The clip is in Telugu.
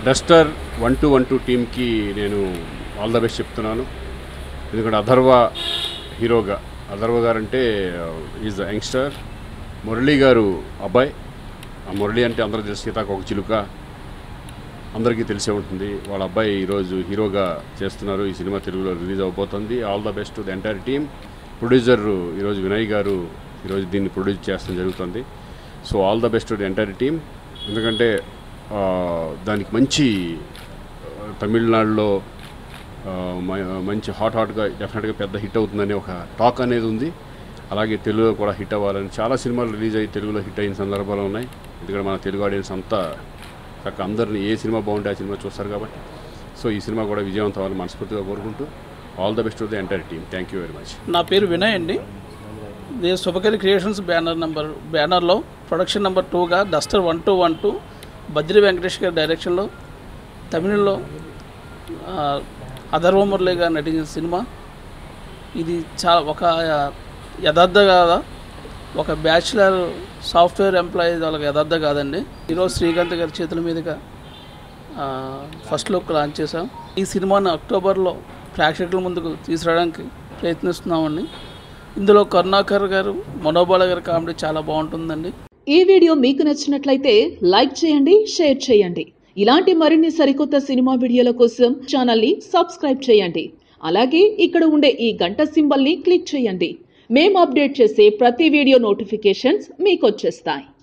Duster one two one two టీమ్కి నేను ఆల్ ద బెస్ట్ చెప్తున్నాను ఎందుకంటే అథర్వ హీరోగా అథర్వ గారు అంటే ఈజ్ ద యంగ్స్టర్ మురళీ గారు అబ్బాయి ఆ మురళి అంటే అందరూ తెలుసు సీతాకు ఒక చిలుక అందరికీ తెలిసే ఉంటుంది వాళ్ళ అబ్బాయి ఈరోజు హీరోగా చేస్తున్నారు ఈ సినిమా తెలుగులో రిలీజ్ అవబోతుంది all the best to the entire team producer ఈరోజు వినయ్ గారు ఈరోజు దీన్ని ప్రొడ్యూస్ చేస్తడం జరుగుతుంది so all the best to the entire team ఎందుకంటే ఆ, దానికి మంచి ఆ, తమిళనాడులో ఆ, మ- మంచి హాట్ హాట్గా డెఫినెట్గా పెద్ద హిట్ అవుతుందనే ఒక టాక్ అనేది ఉంది అలాగే తెలుగులో కూడా హిట్ అవ్వాలని చాలా సినిమాలు రిలీజ్ అయ్యి తెలుగులో హిట్ అయిన సందర్భాలు ఉన్నాయి ఎందుకంటే మన తెలుగు ఆడియన్స్ అంతా చక్క అందరిని ఏ సినిమా బాగుంటే ఆ సినిమా చూస్తారు కాబట్టి సో ఈ సినిమా కూడా విజయవంతం అవ్వాలని మనస్ఫూర్తిగా కోరుకుంటూ all the best to the entire team thank you very much నా పేరు వినయ్ అండి ఇది శుభకరి క్రియేషన్స్ బ్యానర్ నెంబర్ బ్యానర్లో ప్రొడక్షన్ నెంబర్ టూగా duster one two one two Badri Venkatesh గారి డైరెక్షన్లో తమిళంలో ఆ, అథర్వ మురళి గారు నటించిన సినిమా ఇది చాలా ఒక యథార్థ కాదా ఒక బ్యాచులర్ సాఫ్ట్వేర్ ఎంప్లాయీ వాళ్ళకి యథార్థ కాదండి ఈరోజు శ్రీకాంత్ గారి చేతుల మీదుగా ఆ, ఫస్ట్ లుక్ లాంచ్ చేసాం ఈ సినిమాను అక్టోబర్లో ప్రేక్షకుల ముందుకు తీసుకురావడానికి ప్రయత్నిస్తున్నామండి ఇందులో కరుణాకర్ గారు మనోబాల గారి కామెడీ చాలా బాగుంటుందండి ఈ వీడియో మీకు నచ్చినట్లయితే లైక్ చేయండి షేర్ చేయండి ఇలాంటి మరిన్ని సరికొత్త సినిమా వీడియోల కోసం ఛానల్ని సబ్స్క్రైబ్ చేయండి అలాగే ఇక్కడ ఉండే ఈ గంట సింబల్ని క్లిక్ చేయండి మేము అప్డేట్ చేసే ప్రతి వీడియో నోటిఫికేషన్స్ మీకు వచ్చేస్తాయి